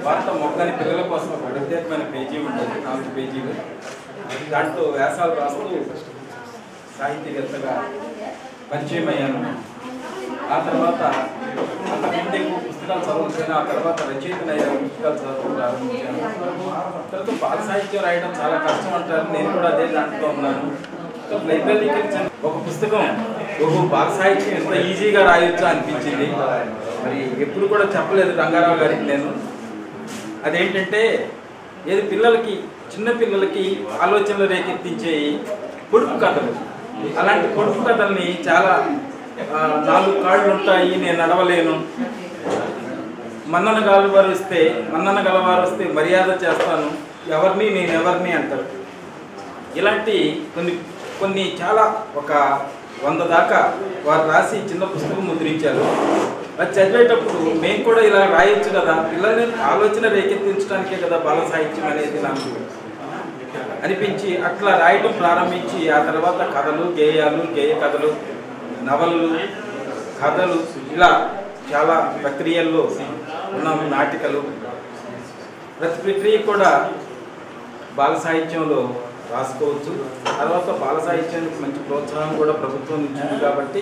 వార్త మొక్కని పిల్లల కోసం ఒక ప్రత్యేకమైన పేజీ ఉంటుంది నాలుగు పేజీలు దాంట్లో వ్యాసాలు రాస్తూ సాహిత్యవేత్తగా పరిచయం అయ్యాను ఆ తర్వాత అంతకుముందు ఎక్కువ పుస్తకాలు చదువుతాను ఆ తర్వాత రచయితలు అయ్యాను పుస్తకాలు చదువు ప్రారంభించాను తర్వాత బాల సాహిత్యం రాయడం చాలా కష్టం అంటారు నేను కూడా అదే దాంట్లో ఉన్నాను సో లైబ్రరీకి వెళ్ళి ఒక పుస్తకం ఒక బాల సాహిత్యం ఎంత ఈజీగా రాయొచ్చా అనిపించింది మరి ఎప్పుడు కూడా చెప్పలేదు రంగారావు గారికి నేను అదేంటంటే ఏది పిల్లలకి చిన్న పిల్లలకి ఆలోచనలు రేకెత్తించే పొడుపు కథలు అలాంటి పొడుపు కథల్ని చాలా ఆ, నాలుగు కాళ్ళు ఉంటాయి నేను నడవలేను మన్నన గలవారు వస్తే మన్నన గలవారు వస్తే మర్యాద చేస్తాను ఎవరిని నేను ఎవరిని అంటారు ఇలాంటి కొన్ని కొన్ని చాలా ఒక వంద దాకా వారు రాసి చిన్న పుస్తకం ముద్రించారు అది చదివేటప్పుడు మేము కూడా ఇలా రాయొచ్చు కదా పిల్లల్ని ఆలోచన రేకెత్తించడానికే కదా బాల సాహిత్యం అనేది నాకు అనిపించి అట్లా రాయటం ప్రారంభించి ఆ తర్వాత కథలు గేయాలు గేయ కథలు నవలలు కథలు ఇలా చాలా ప్రక్రియల్లో ఉన్నాము నాటికలు ప్రతి ప్రక్రియ కూడా బాల సాహిత్యంలో రాసుకోవచ్చు తర్వాత బాల సాహిత్యానికి మంచి ప్రోత్సాహం కూడా ప్రభుత్వం ఇచ్చింది కాబట్టి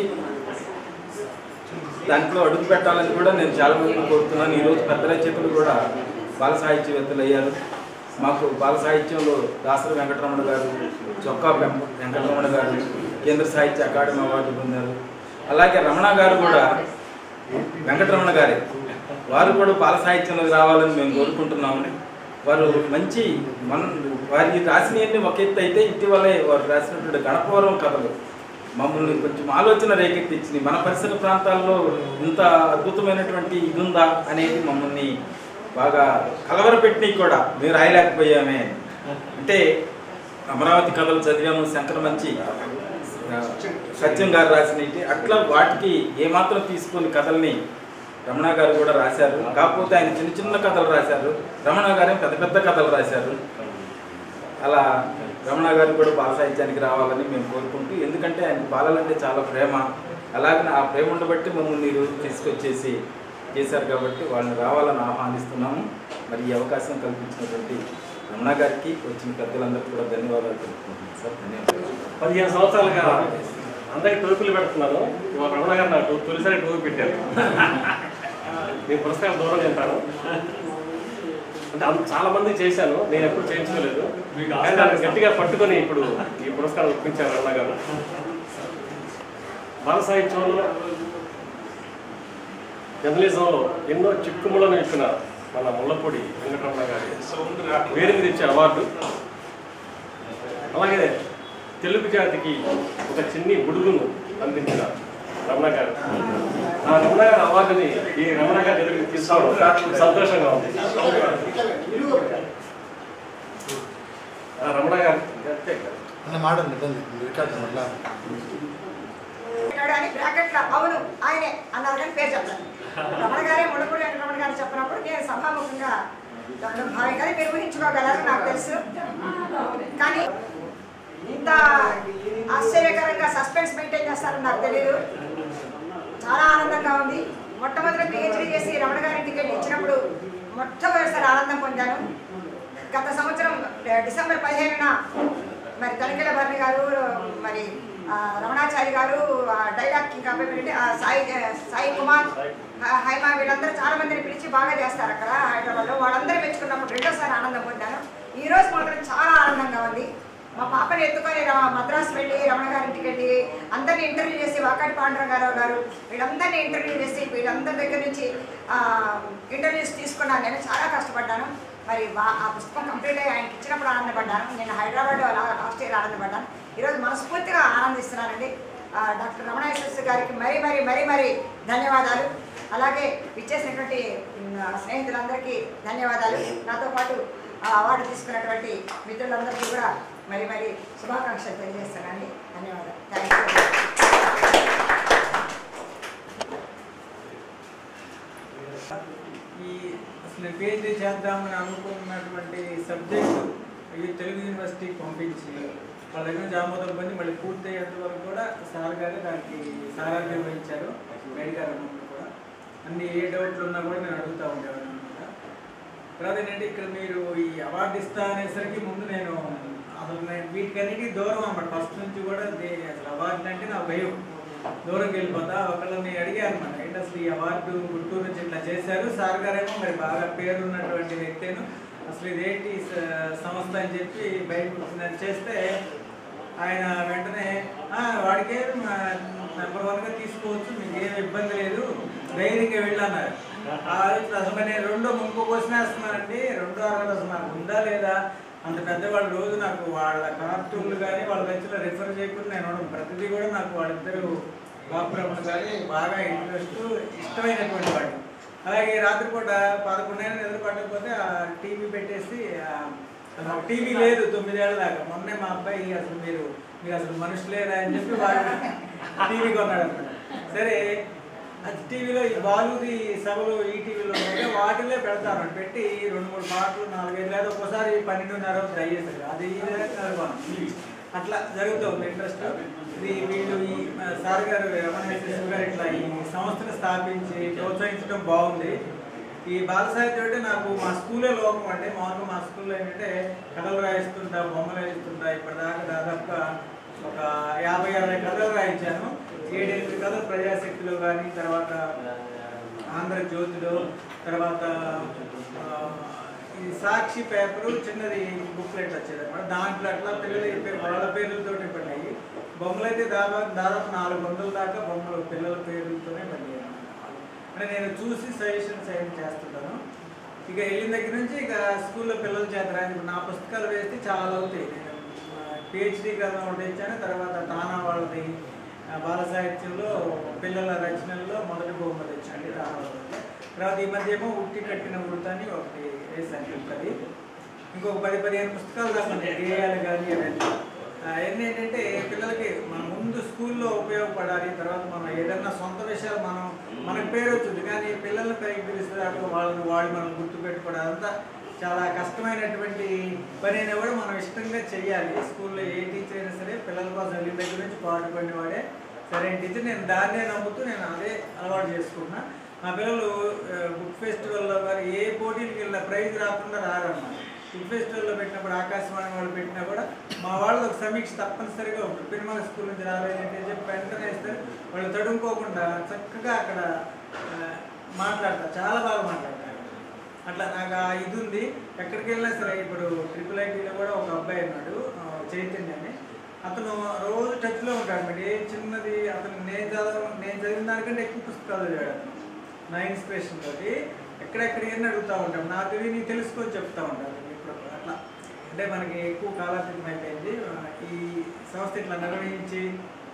దాంట్లో అడుగు పెట్టాలని కూడా నేను చాలా మందిని కోరుతున్నాను ఈరోజు పెద్ద రచయితలు కూడా బాల సాహిత్యవేత్తలు అయ్యారు మాకు బాల సాహిత్యంలో దాసరి వెంకటరమణ గారు చొక్కా వెం- వెంకటరమణ గారు కేంద్ర సాహిత్య అకాడమీ అవార్డు పొందారు అలాగే రమణ గారు కూడా వెంకటరమణ గారే వారు కూడా బాల సాహిత్యంలోకి రావాలని మేము కోరుకుంటున్నాము వారు మంచి మన వారి రాసినవన్నీ ఒక ఎత్తు అయితే ఇటీవలే వారు రాసినటువంటి గణపవరం కథలు మమ్మల్ని కొంచెం ఆలోచన రేకెత్తించింది మన పరిసర ప్రాంతాల్లో ఇంత అద్భుతమైనటువంటి ఇది ఉందా అనేది మమ్మల్ని బాగా కలవరపెట్టినవి కూడా మేము రాయలేకపోయామే అంటే అమరావతి కథలు చదివాము శంకర మంచి ఆ, సత్యం గారు రాసినవి అట్లా వాటికి ఏమాత్రం తీసుకొని కథల్ని రమణ గారు కూడా రాశారు కాకపోతే ఆయన చిన్న చిన్న కథలు రాశారు రమణ గారు పెద్ద పెద్ద కథలు రాశారు అలా రమణ గారు కూడా బాల సాహిత్యానికి రావాలని మేము కోరుకుంటూ ఎందుకంటే ఆయన బాలలంటే చాలా ప్రేమ అలాగే ఆ ప్రేమ ఉండబట్టి మమ్మల్ని ఈరోజు తీసుకొచ్చేసి చేశారు కాబట్టి వాళ్ళని రావాలని ఆహ్వానిస్తున్నాము మరి ఈ అవకాశం కల్పించినటువంటి రమణ గారికి వచ్చిన పెద్దలందరికీ కూడా ధన్యవాదాలు తెలుపుకుంటున్నాను సార్ ధన్యవాదాలు పదిహేను సంవత్సరాలుగా అందరికి టోపీలు పెడుతున్నాను ఇవాళ రమణ గారు నాకు తొలిసారి టోపీ పెట్టారు నేను పురస్కారం దూరం తింటాను అంటే అంత చాలా మంది చేశాను నేను ఎప్పుడు చేయించుకోలేదు కానీ దాన్ని గట్టిగా పట్టుకొని ఇప్పుడు ఈ పురస్కారం ఒప్పించారు రమణ గారు బాల సాహిత్యంలో జర్నలిజంలో ఎన్నో చిక్కుములను ఇచ్చిన మన ముళ్ళపూడి వెంకటరమణ గారి పేరు మీద ఇచ్చే అవార్డు అలాగే తెలుగు జాతికి ఒక చిన్ని బుడుగును అందించిన రమణ గారు ఆ రమణ గారి అవార్డుని ఈ రమణ గారి ఎదురుకి తీసుకోవడం సంతోషంగా ఉంది ఆ రమణ గారు అన్న మాట నిజం రికార్డు మళ్ళా అని బ్రాకెట్లో అవును ఆయనే అన్నారు కానీ పేరు చెప్తాను రమణ గారే ముళ్ళపూడి వెంకటరమణ గారు చెప్పినప్పుడు నేను సభాముఖంగా చెప్పడం భావి కానీ మీరు ఊహించుకోగలరు నాకు తెలుసు కానీ ఇంత ఆశ్చర్యకరంగా సస్పెన్స్ మెయింటైన్ చేస్తారని నాకు తెలియదు చాలా ఆనందంగా ఉంది మొట్టమొదటి పిహెచ్డీ చేసి రమణ గారి టికెట్ ఇచ్చినప్పుడు మొట్టమొదటిసారి ఆనందం పొందాను గత సంవత్సరం డిసెంబర్ పదిహేనున మరి తనికెళ్ళ భరణి గారు మరి ఆ, రమణాచారి గారు ఆ, డైలాగ్ కింగ్ కాబట్టి సాయి సాయి కుమార్ హ- హైమా వీళ్ళందరూ చాలా మందిని పిలిచి బాగా చేస్తారు అక్కడ హైదరాబాద్లో వాళ్ళందరూ మెచ్చుకున్నప్పుడు రెండోసారి ఆనందం పొందాను ఈ రోజు మాత్రం చాలా ఆనందంగా ఉంది మా పాపని ఎత్తుకొని ర- మద్రాసు వెళ్ళి రమణ గారింటికి వెళ్ళి అందరినీ ఇంటర్వ్యూ చేసి వాకాటి పాండురంగారావు గారు వీళ్ళందరినీ ఇంటర్వ్యూ చేసి వీళ్ళందరి దగ్గర నుంచి ఇంటర్వ్యూస్ తీసుకున్నాను నేను చాలా కష్టపడ్డాను మరి వా- ఆ పుస్తకం కంప్లీట్ అయ్యి ఆయనకి ఇచ్చినప్పుడు ఆనందపడ్డాను నేను హైదరాబాద్ లాస్ట్ ఇయర్ ఆనందపడ్డాను ఈరోజు మనస్ఫూర్తిగా ఆనందిస్తున్నానండి ఆ, డాక్టర్ రమణ ఎస్ఎస్ గారికి మరీ మరీ మరీ మరీ ధన్యవాదాలు అలాగే ఇచ్చేసినటువంటి ఉమ్, స్నేహితులందరికీ ధన్యవాదాలు నాతో పాటు ఆ అవార్డు తీసుకున్నటువంటి మిత్రులందరికీ కూడా మరి మరి శుభాకాంక్షలు తెలియజేస్తానండి ధన్యవాదాలు థ్యాంక్ యూ ఈ అసలు పిహెచ్డీ చేద్దామని అనుకున్నటువంటి సబ్జెక్టు ఈ తెలుగు యూనివర్సిటీకి పంపించి వాళ్ళ దగ్గర నుంచి ఆమోదం పొంది మళ్ళీ పూర్తి అయ్యేంత వరకు కూడా సార్ గారు దానికి సారాన్ని వహించారు మేడి గారు ముందు కూడా అన్ని ఏ డౌట్లు ఉన్నా కూడా నేను అడుగుతూ ఉండేవాడిని అనమాట తర్వాత ఏంటంటే ఇక్కడ మీరు ఈ అవార్డు ఇస్తా అనేసరికి ముందు నేను అసలు నేను వీటికన్నిటికీ దూరం అన్నమాట ఫస్ట్ నుంచి కూడా దే- అసలు అవార్డు అంటే నాకు భయం దూరంకి వెళ్ళిపోతా ఒకళ్ళని అడిగాను అనమాట ఏంటి అసలు ఈ అవార్డు గుంటూరు నుంచి ఇట్లా చేశారు సార్ గారేమో మరి బాగా పేరు ఉన్నటువంటి వ్యక్తిను అసలు ఇదేంటి స- సంస్థ అని చెప్పి బయట కూర్చుని చేస్తే ఆయన వెంటనే "ఆ, వాడికే నెంబర్ వన్గా తీసుకోవచ్చు మీకు ఏం ఇబ్బంది లేదు ధైర్యంగా వెళ్ళన్నారు ఆ రోజు అసలు మరి నేను రెండో ఇంకో క్వశ్చన్ వేస్తున్నానండి రెండో అరవై అసలు నాకు ఉందా లేదా అంత పెద్దవాళ్ళు రోజు నాకు వాళ్ళ కార్టూన్లు కానీ వాళ్ళ మధ్యలో రిఫర్ చేయకుండా నేను ఉండను. ప్రతిదీ కూడా నాకు వాళ్ళిద్దరు బాపురమ్మ కానీ బాగా ఇంట్రెస్ట్ ఇష్టమైనటువంటి వాడు అలాగే రాత్రిపూట పదకొండైనా నిద్ర పట్టకపోతే ఆ టీవీ పెట్టేసి ఆ, నాకు టీవీ లేదు తొమ్మిదేళ్ల దాకా మొన్నే మా అబ్బాయి అసలు మీరు మీరు అసలు మనుషులేరా అని చెప్పి వాడు టీవీ కొన్నాడు అనమాట సరే అది టీవీలో ఈ బాలుది సభలు ఈ టీవీలో ఉంటే వాటిలో పెడతారు పెట్టి రెండు మూడు పాటలు నాలుగైదు లేదా ఒక్కోసారి పన్నెండున్నర అవుతుంది అయ్యేసరికి అది ఇదే అనుకోను. అట్లా జరుగుతుంది ఇంట్రెస్ట్ ఇది వీళ్ళు ఈ ఆ, సార్ గారు రమణేశ్వర గారు ఇట్లా ఈ సంస్థను స్థాపించి ప్రోత్సహించడం బాగుంది ఈ బాల సాహిత్యం అంటే నాకు మా స్కూలే లోపం అంటే మామూలుగా మా స్కూల్లో ఏంటంటే కథలు రాయిస్తుంటా బొమ్మలు వేయిస్తుంటా ఇప్పటిదాకా దాదాపుగా ఒక యాభై అరవై కథలు రాయించాను ఏడెనిమిది కథలు ప్రజాశక్తిలో కానీ తర్వాత ఆంధ్రజ్యోతిలో తర్వాత ఆ, ఈ సాక్షి పేపరు చిన్నది బుక్లెట్ వచ్చేది అనమాట దాంట్లో అట్లా పిల్లలు చెప్పే వాళ్ళ పేర్లతో పడినాయి బొమ్మలు అయితే దాదాపు దాదాపు నాలుగు వందల దాకా బొమ్మలు పిల్లల పేర్లతోనే పడినాయి అన్నమాట. అంటే నేను చూసి సజెషన్స్ ఏం చేస్తుంటాను ఇక వెళ్ళిన దగ్గర నుంచి ఇక స్కూల్లో పిల్లల చేత రాని నా పుస్తకాలు వేస్తే చాలా అవుతాయి నేను పిహెచ్డి గ్రంథం ఒకటి ఇచ్చాను తర్వాత తానా వాళ్ళది ఆ, బాల సాహిత్యంలో పిల్లల రచనల్లో మొదటి బహుమతి ఇచ్చాను తానా వాళ్ళది తర్వాత ఈ మధ్య ఏమో ఉట్టి కట్టిన వృత్తాన్ని ఒకటి వేసాను అది ఇంకొక పది పదిహేను పుస్తకాలు దాకా గేయాలు కానీ అవన్నీ అవన్నీ ఏంటంటే పిల్లలకి మన ముందు స్కూల్లో ఉపయోగపడాలి తర్వాత మనం ఏదన్నా సొంత విషయాలు మనం మనకు పేరు వచ్చింది కానీ పిల్లల్ని పైకి పిలిచేదాకా వాళ్ళని వాళ్ళు మనం గుర్తుపెట్టుకోవడం అదంతా చాలా కష్టమైనటువంటి పని అయినా కూడా మనం ఇష్టంగా చెయ్యాలి స్కూల్లో ఏ టీచర్ అయినా సరే పిల్లల కోసం వెళ్ళిన దగ్గర నుంచి పాటు పడినవాడే సరైన టీచర్ నేను దాన్నే నమ్ముతూ నేను అదే అలవాటు చేసుకున్నా మా పిల్లలు ఆ, బుక్ ఫెస్టివల్లో కానీ ఏ పోటీలకు వెళ్ళినా ప్రైజ్ రాకుండా రారన్నమాట బుక్ ఫెస్టివల్లో పెట్టినప్పుడు ఆకాశవాణి వాళ్ళు పెట్టినా కూడా మా వాళ్ళది ఒక సమీక్ష తప్పనిసరిగా ఉంటుంది పినిమల స్కూల్ నుంచి రాలేదంటే చెప్పి వెంటనే ఇస్తారు వాళ్ళు తడుముకోకుండా చక్కగా అక్కడ ఆ, మాట్లాడతారు చాలా బాగా మాట్లాడతారు అట్లా నాకు ఆ ఇది ఉంది ఎక్కడికి వెళ్ళినా సరే ఇప్పుడు ట్రిపుల్ ఐటీలో కూడా ఒక అబ్బాయి ఉన్నాడు ఆ, చైతన్య అని అతను రోజు టచ్లో ఉంటాడు మరి ఏ చిన్నది అతను నేను చదవ నేను చదివిన దానికంటే ఎక్కువ పుస్తకాలు చదివాడు అతను నా ఇన్స్పిరేషన్ తోటి ఎక్కడెక్కడికైనా అడుగుతూ ఉంటాం నా తెలివి నీకు తెలుసుకొని చెప్తా ఉంటాను ఇప్పుడు అట్లా అంటే మనకి ఎక్కువ కాలాతీతం అయిపోయింది ఆ, ఈ సంస్థ ఇట్లా నిర్వహించి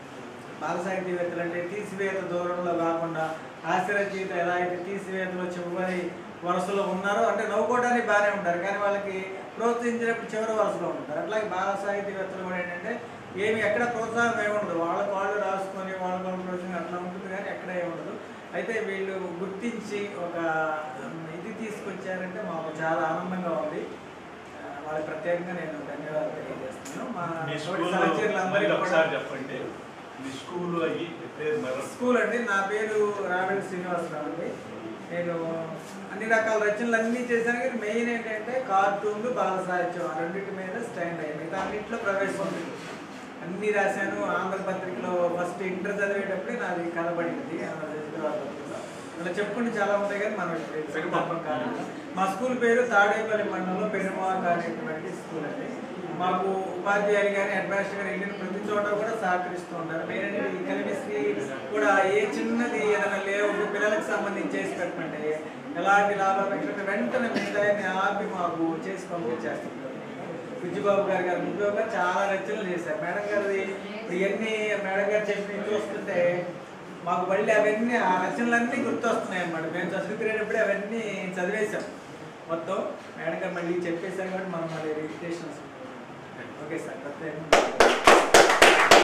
బాల సాహిత్యవేత్తలు అంటే తీసివేత దూరంలో కాకుండా ఆశ్చర్యజీవితం ఎలా అయితే తీసివేతలో చివరి వరుసలో ఉన్నారో అంటే నవ్వుకోవడానికి బాగానే ఉంటారు కానీ వాళ్ళకి ప్రోత్సహించినప్పుడు చివరి వరుసలో ఉంటారు అట్లాగే బాల సాహిత్యవేత్తలు కూడా ఏంటంటే ఏమి ఎక్కడ ప్రోత్సాహం ఏమి ఉండదు వాళ్ళకి వాళ్ళు రాసుకొని వాళ్ళ వాళ్ళు ప్రోత్సాహం అట్లా ఉంటుంది కానీ ఎక్కడ ఏమి ఉండదు అయితే వీళ్ళు గుర్తించి ఒక ఉమ్, ఇది తీసుకొచ్చారంటే మాకు చాలా ఆనందంగా ఉంది ఆ, వాళ్ళకి ప్రత్యేకంగా నేను ధన్యవాదాలు తెలియజేస్తున్నాను మా మీ తోటి స్కూల్ సహచరులందరికీ కూడా ఒకసారి చెప్పండి మీ స్కూల్ అయ్యి పేరు మరి స్కూల్ అండి నా పేరు రావెల్ శ్రీనివాసరావు అండి నేను అన్ని రకాల రచనలు అన్నీ చేశాను కానీ మెయిన్ ఏంటంటే కార్టూన్లు బాల సాహిత్యం ఆ రెండింటి మీద స్టాండ్ అయ్యింది మిగతా అన్నింటిలో ప్రవేశం ఉంది అన్నీ రాశాను ఆంధ్రపత్రికలో ఫస్ట్ ఇంటర్ చదివేటప్పుడే నాది కనబడింది హైదరాబాద్ పత్రికలో. అలా చెప్పుకుంటే చాలా ఉంటాయి కానీ మనం ఇప్పుడు చెప్పడం కాదు మా స్కూల్ పేరు తాడేపల్లి మండలంలో పెరుమాక అనేటువంటి స్కూల్ అండి మాకు ఉపాధ్యాయులు కానీ అడ్వైస్ కానీ వెళ్ళిన ప్రతి చోట కూడా సహకరిస్తూ ఉంటారు మెయిన్ ఈ కలిమిస్కి కూడా ఏ చిన్నది ఏదైనా లేవు పిల్లలకు సంబంధించి చేసి పెట్టమంటే ఎలాంటి లాభాలు పెట్టినట్టు వెంటనే మిగతా ఆపి మాకు చేసి పంపించేస్తుంటారు విజయబాబు గారు గారు విజయబాబు గారు చాలా రచనలు చేశారు మేడం గారిది ఇప్పుడు ఇవన్నీ మేడం గారు చెప్పి చూస్తుంటే మాకు మళ్ళీ అవన్నీ ఆ రచనలన్నీ గుర్తొస్తున్నాయి అన్నమాట మేము చదువుకునేటప్పుడు అవన్నీ చదివేశాం మొత్తం మేడం గారు మళ్ళీ చెప్పేశారు కాబట్టి మనం మళ్ళీ రిజిస్ట్రేషన్స్ ఓకే సార్ ప్రత్యేకంగా